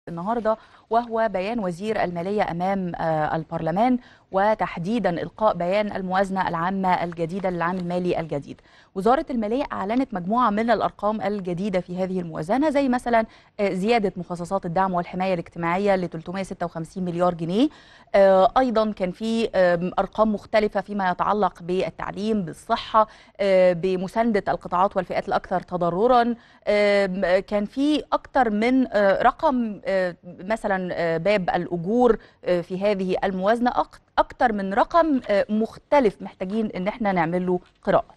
النهارده وهو بيان وزير الماليه امام آه، البرلمان وتحديدا القاء بيان الموازنه العامه الجديده للعام المالي الجديد. وزاره الماليه اعلنت مجموعه من الارقام الجديده في هذه الموازنه زي مثلا آه، زياده مخصصات الدعم والحمايه الاجتماعيه ل 356 مليار جنيه. آه، ايضا كان في آم، ارقام مختلفه فيما يتعلق بالتعليم، بالصحه، آه، بمسانده القطاعات والفئات الاكثر تضررا. آم، كان في اكثر من آه، رقم آه، مثلا آه، باب الاجور آه، في هذه الموازنه أك- اكتر من رقم آه، مختلف محتاجين ان احنا نعمل له قراءه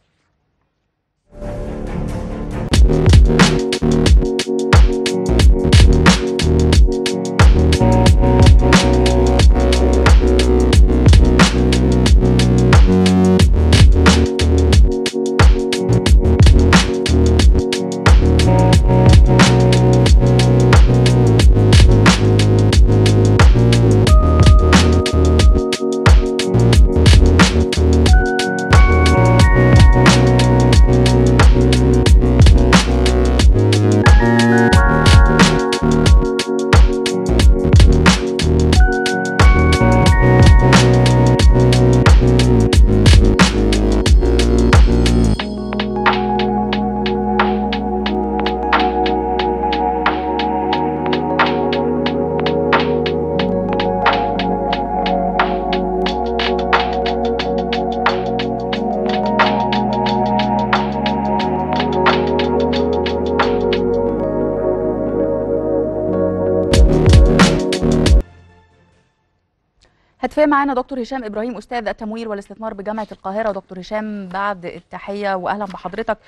هتفهم معانا دكتور هشام ابراهيم استاذ التمويل والاستثمار بجامعه القاهره دكتور هشام بعد التحيه واهلا بحضرتك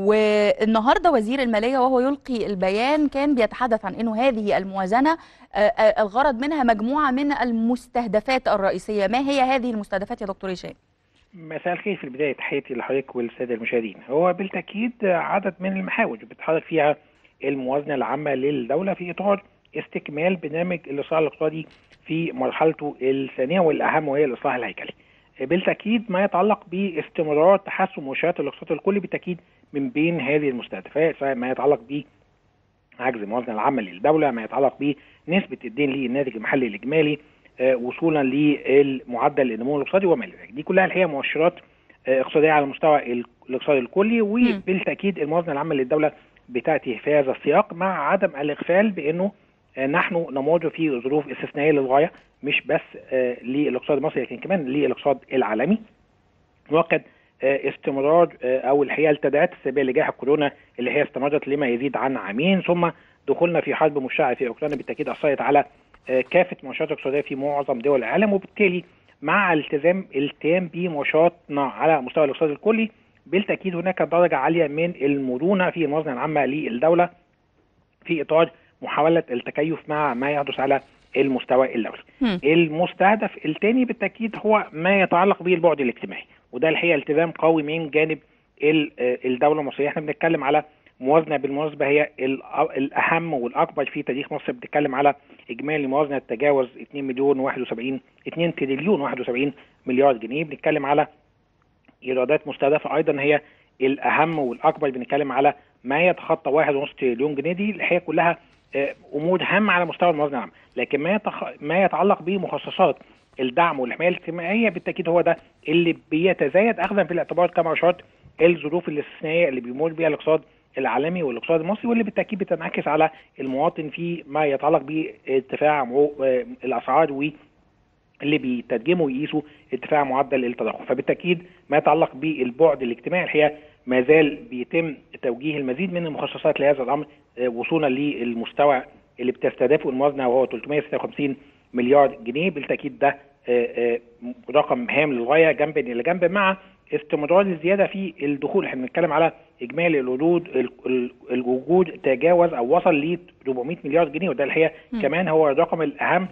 والنهارده وزير الماليه وهو يلقي البيان كان بيتحدث عن انه هذه الموازنه آه، آه، الغرض منها مجموعه من المستهدفات الرئيسيه ما هي هذه المستهدفات يا دكتور هشام مساء الخير في البداية تحياتي لحضرتك والسادة المشاهدين هو بالتأكيد عدد من المحاور بتحرك فيها الموازنة العامة للدولة في إطار استكمال برنامج الإصلاح الاقتصادي في مرحلته الثانية والأهم وهي الإصلاح الهيكلي بالتأكيد ما يتعلق باستمرار تحسن مؤشرات الاقتصاد الكلي بالتأكيد من بين هذه المستهدفات سواء ما يتعلق ب عجز الموازنة العامة للدولة ما يتعلق بنسبة الدين للناتج المحلي الإجمالي آه، وصولا للمعدل النمو الاقتصادي وما الى ذلك دي كلها الحقيقه مؤشرات آه، اقتصاديه على المستوى ال- الاقتصادي الكلي وبالتاكيد الموازنه العامه للدوله بتاتي في هذا السياق مع عدم الاغفال بانه آه، نحن نمر في ظروف استثنائيه للغايه مش بس آه، للاقتصاد المصري لكن كمان للاقتصاد العالمي وقد آه، استمرار آه، او الحقيقه التداعيات السلبيه لجائحه كورونا اللي هي استمرت لما يزيد عن عامين ثم دخولنا في حرب مشتعله في اوكرانيا بالتاكيد اثرت على آه، كافه مؤشرات الاقتصاديه في معظم دول العالم وبالتالي مع التزام التام بمؤشراتنا على مستوى الاقتصاد الكلي بالتاكيد هناك درجه عاليه من المرونه في الموازنه العامه للدوله في اطار محاوله التكيف مع ما يحدث على المستوى الدولي. مم. المستهدف الثاني بالتاكيد هو ما يتعلق بالبعد الاجتماعي وده الحقيقه التزام قوي من جانب ال- آه، الدوله المصريه احنا بنتكلم على موازنه بالمناسبه هي ال- الاهم والاكبر في تاريخ مصر بنتكلم على اجمالي موازنه تجاوز 2 مليون 71 2 تريليون 71 مليار جنيه بنتكلم على ايرادات مستهدفه ايضا هي الاهم والاكبر بنتكلم على ما يتخطى 1.5 تريليون جنيه دي الحقيقه كلها آه، امور هامه على مستوى الموازنه العامه لكن ما يتخ... ما يتعلق بمخصصات الدعم والحمايه الاجتماعيه بالتاكيد هو ده اللي بيتزايد اخذا في الاعتبار كما اشرت الظروف الاستثنائيه اللي بيمر بها الاقتصاد العالمي والاقتصاد المصري واللي بالتاكيد بتنعكس على المواطن في ما يتعلق بارتفاع مو- آه، الاسعار و اللي بيترجموا ويقيسوا ارتفاع معدل التضخم فبالتاكيد ما يتعلق بالبعد الاجتماعي الحقيقه ما زال بيتم توجيه المزيد من المخصصات لهذا الامر آه، وصولا للمستوى اللي بتستهدفه الموازنه وهو 356 مليار جنيه بالتاكيد ده آه، آه، رقم هام للغايه جنبا الى جنب مع استمرار الزياده في الدخول احنا بنتكلم على اجمالي الوجود ال- ال- الوجود تجاوز او وصل ل 400 مليار جنيه وده الحقيقه مم. كمان هو الرقم الاهم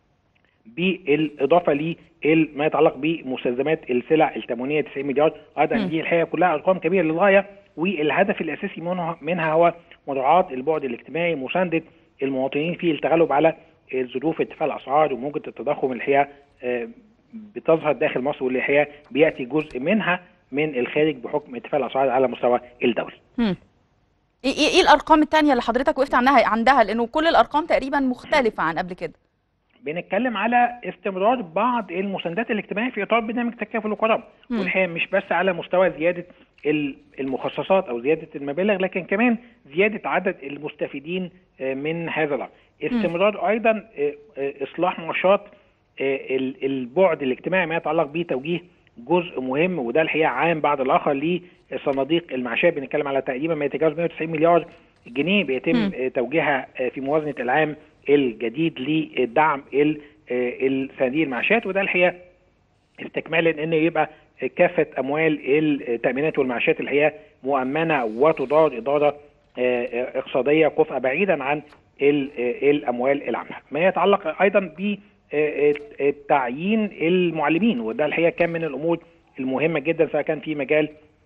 بالاضافه لما يتعلق بمستلزمات السلع التموينيه 90 مليار ايضا مم. دي الحقيقه كلها ارقام كبيره للغايه والهدف الاساسي منها, منها هو مراعاه البعد الاجتماعي مسانده المواطنين في التغلب على ظروف ارتفاع الاسعار وموجه التضخم الحقيقه آه، بتظهر داخل مصر واللي الحقيقه بياتي جزء منها من الخارج بحكم ارتفاع الاسعار على مستوى الدولي. مم. ايه ايه إيه الارقام التانية اللي حضرتك وقفت عندها عندها لانه كل الارقام تقريبا مختلفة عن قبل كده بنتكلم على استمرار بعض المساندات الاجتماعيه في اطار برنامج تكافل وكرامه مم. والحقيقه مش بس على مستوى زياده ال- المخصصات او زياده المبالغ لكن كمان زياده عدد المستفيدين آه، من هذا الامر استمرار ايضا آه، آه، اصلاح نشاط آه، ال- البعد الاجتماعي ما يتعلق بتوجيه جزء مهم وده الحقيقه عام بعد الاخر لصناديق المعاشات بنتكلم على تقريبا ما يتجاوز 190 مليار جنيه بيتم مم. آه، توجيهها آه، في موازنه العام الجديد لدعم ال- آه، الصناديق المعاشات وده الحقيقه استكمالا ان يبقى كافه اموال التامينات والمعاشات الحقيقه مؤمنه وتدار اداره آه، آه، اقتصاديه كفء بعيدا عن ال- آه، الاموال العامه. ما يتعلق ايضا ب آه، آه، تعيين المعلمين وده الحقيقه كان من الامور المهمه جدا سواء كان في مجال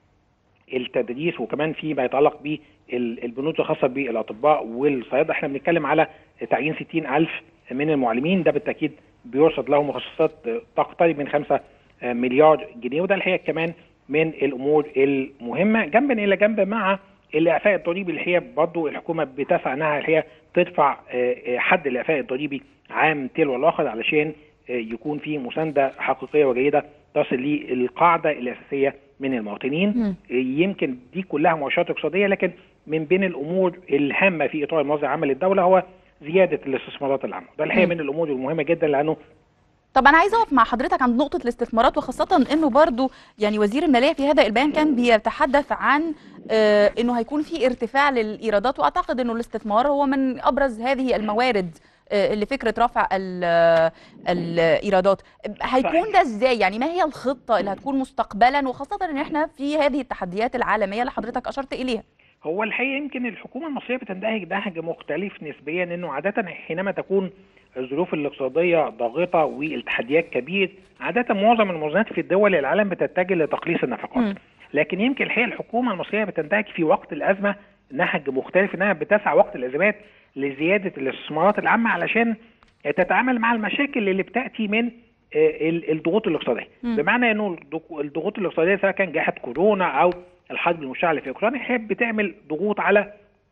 التدريس وكمان فيما يتعلق بالبنود الخاصه بالاطباء والصيادله احنا بنتكلم على تعيين 60 الف من المعلمين ده بالتاكيد بيرصد لهم مخصصات تقترب من 5 مليار جنيه وده الحقيقه كمان من الامور المهمه جنبا الى جنب مع الاعفاء الضريبي الحقيقه برضه الحكومه بتسعى انها الحقيقه تدفع آه، آه، حد الاعفاء الضريبي عام تلو الاخر علشان آه، يكون في مسانده حقيقيه وجيده تصل للقاعده الاساسيه من المواطنين مم. يمكن دي كلها مؤشرات اقتصاديه لكن من بين الامور الهامه في اطار الموازنه العامه للدوله هو زياده الاستثمارات العامه ده الحقيقه مم. من الامور المهمه جدا لانه طب انا عايزه اقف مع حضرتك عند نقطه الاستثمارات وخاصه انه برضو يعني وزير الماليه في هذا البيان كان بيتحدث عن آه، انه هيكون في ارتفاع للايرادات واعتقد انه الاستثمار هو من ابرز هذه الموارد آه، اللي فكره رفع ال- آه، الايرادات هيكون ده ازاي يعني ما هي الخطه اللي هتكون مستقبلا وخاصه ان احنا في هذه التحديات العالميه اللي حضرتك اشرت اليها هو الحقيقه يمكن الحكومه المصريه بتندهج نهج مختلف نسبيا انه عاده حينما تكون الظروف الاقتصاديه ضاغطه والتحديات كبير عاده معظم الموازنات في الدول العالم بتتجه لتقليص النفقات مم. لكن يمكن الحقيقه الحكومه المصريه بتنتهج في وقت الازمه نهج مختلف انها بتسعى وقت الازمات لزياده الاستثمارات العامه علشان تتعامل مع المشاكل اللي بتاتي من آه، ال- الضغوط الاقتصاديه مم. بمعنى انه الضغ- الضغوط الاقتصاديه سواء كان جائحه كورونا او الحرب المشتعله في اوكرانيا هي بتعمل ضغوط على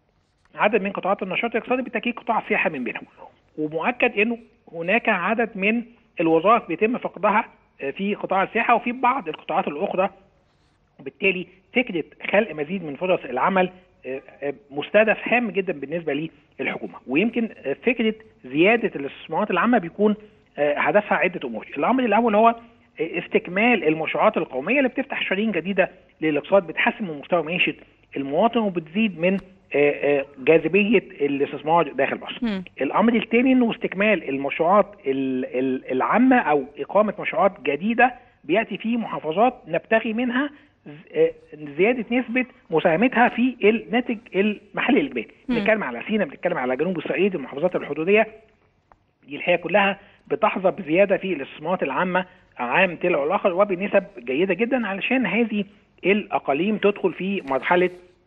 عدد من قطاعات النشاط الاقتصادي بالتاكيد قطاع السياحه من بينهم ومؤكد انه هناك عدد من الوظائف بيتم فقدها آه، في قطاع السياحه وفي بعض القطاعات الاخرى وبالتالي فكره خلق مزيد من فرص العمل آه، آه، مستهدف هام جدا بالنسبه للحكومه ويمكن آه، فكره زياده الاستثمارات العامه بيكون آه، هدفها عده امور الامر الاول هو آه، استكمال المشروعات القوميه اللي بتفتح شرايين جديده للاقتصاد بتحسن من مستوى معيشه المواطن وبتزيد من آه، آه، جاذبيه الاستثمار داخل مصر مم. الامر الثاني انه استكمال المشروعات ال- ال- العامه او اقامه مشروعات جديده بياتي في محافظات نبتغي منها ز- آه، زياده نسبه مساهمتها في الناتج المحلي الاجمالي مم. بنتكلم على سينا بنتكلم على جنوب الصعيد المحافظات الحدوديه دي الحقيقه كلها بتحظى بزياده في الاستثمارات العامه عام تلو الاخر وبنسب جيده جدا علشان هذه الاقاليم تدخل في مرحله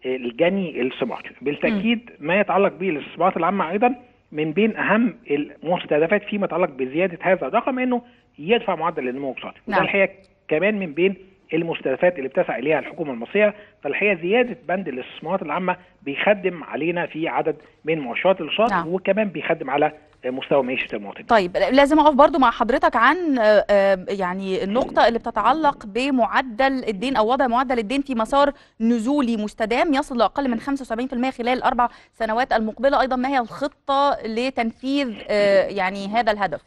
الجني الثمار بالتاكيد ما يتعلق بالاستثمارات العامه ايضا من بين اهم المستهدفات فيما يتعلق بزياده هذا الرقم انه يدفع معدل النمو الاقتصادي وده نعم. الحقيقه كمان من بين المستهدفات اللي بتسعى اليها الحكومه المصريه فالحقيقه زياده بند الاستثمارات العامه بيخدم علينا في عدد من مؤشرات الاقتصاد نعم. وكمان بيخدم على مستوى معيشه المواطن طيب لازم اقف برضو مع حضرتك عن آه، آه، يعني النقطة اللي بتتعلق بمعدل الدين او وضع معدل الدين في مسار نزولي مستدام يصل لاقل من 75% خلال الاربع سنوات المقبلة ايضا ما هي الخطة لتنفيذ آه، يعني هذا الهدف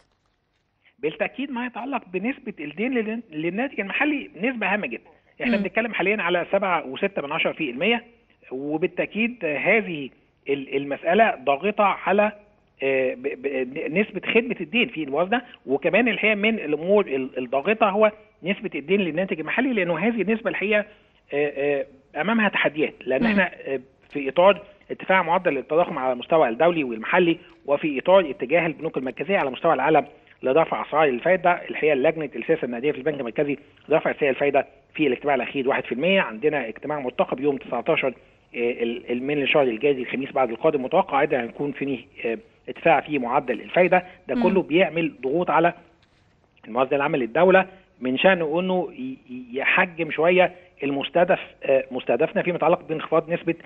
بالتاكيد ما يتعلق بنسبه الدين لل- للناتج المحلي نسبه هامه جدا احنا مم. بنتكلم حاليا على 7.6 من 10% وبالتاكيد هذه ال- المساله ضاغطه على آه، ب- ب- نسبه خدمه الدين في الموازنه وكمان الحقيقه من الامور ال- الضاغطه هو نسبه الدين للناتج المحلي لانه هذه النسبه الحقيقه آه، آه، امامها تحديات لان مم. احنا آه، في اطار ارتفاع معدل التضخم على المستوى الدولي والمحلي وفي اطار اتجاه البنوك المركزيه على مستوى العالم لرفع اسعار الفائده الحقيقه لجنه السياسه النقديه في البنك المركزي رفعت سعر الفائده في الاجتماع الاخير 1% عندنا اجتماع مرتقب يوم 19 آه، ال- ال- من الشهر الجاري الخميس بعد القادم متوقع ايضا هيكون فيه آه، ارتفاع في معدل الفائده ده مم. كله بيعمل ضغوط على الموازنه العامه للدوله من شانه انه ي- ي- يحجم شويه المستهدف آه، مستهدفنا فيما يتعلق بانخفاض نسبه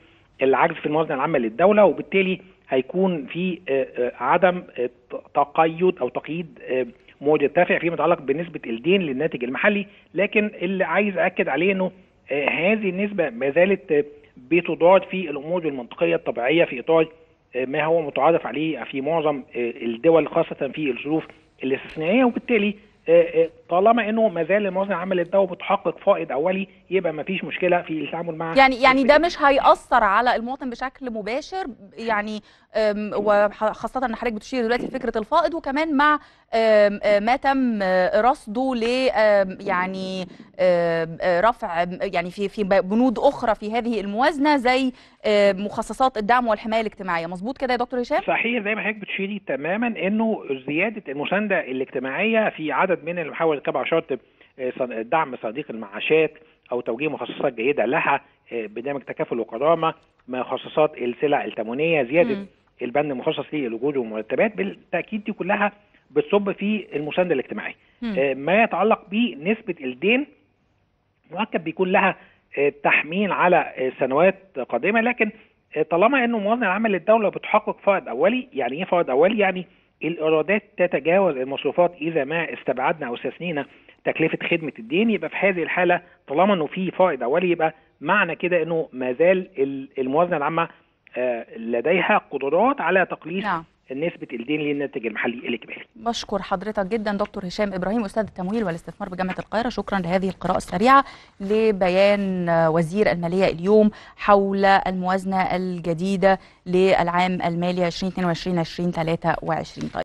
العجز في الموازنه العامه للدوله وبالتالي هيكون في عدم تقيد او تقييد مرتفع فيما يتعلق بنسبه الدين للناتج المحلي لكن اللي عايز اكد عليه انه هذه النسبه ما زالت بتضاد في الامور المنطقيه الطبيعيه في اطار ما هو متعارف عليه في معظم الدول خاصه في الظروف الاستثنائيه وبالتالي طالما انه ما زال الموازنه العامه للدوله بتحقق فائض اولي يبقى ما فيش مشكله في التعامل مع يعني يعني ده مش هيأثر على المواطن بشكل مباشر يعني وخاصه ان حضرتك بتشير دلوقتي لفكره الفائض وكمان مع ما تم رصده ل يعني رفع يعني في في بنود اخرى في هذه الموازنه زي مخصصات الدعم والحمايه الاجتماعيه مظبوط كده يا دكتور هشام صحيح زي ما حضرتك بتشيري تماما انه زياده المسانده الاجتماعيه في عدد من المحاور كما اشرت دعم صناديق المعاشات او توجيه مخصصات جيده لها برنامج تكافل وكرامه مخصصات السلع التموينيه زياده م. البند المخصص للاجور والمرتبات بالتاكيد دي كلها بتصب في المسانده الاجتماعيه ما يتعلق بنسبه الدين مؤكد بيكون لها تحميل على سنوات قادمه لكن طالما انه الموازنه العامه للدوله بتحقق فائض اولي يعني ايه فائض اولي يعني الايرادات تتجاوز المصروفات اذا ما استبعدنا او استثنينا تكلفه خدمه الدين يبقى في هذه الحاله طالما انه في فائض اولي يبقى معنى كده انه ما زال الموازنه العامه لديها قدرات على تقليص نعم. نسبة الدين للناتج المحلي الإجمالي. بشكر حضرتك جدا دكتور هشام إبراهيم أستاذ التمويل والاستثمار بجامعة القاهرة شكرا لهذه القراءة السريعة لبيان وزير المالية اليوم حول الموازنة الجديدة للعام المالي 2022-2023 طيب.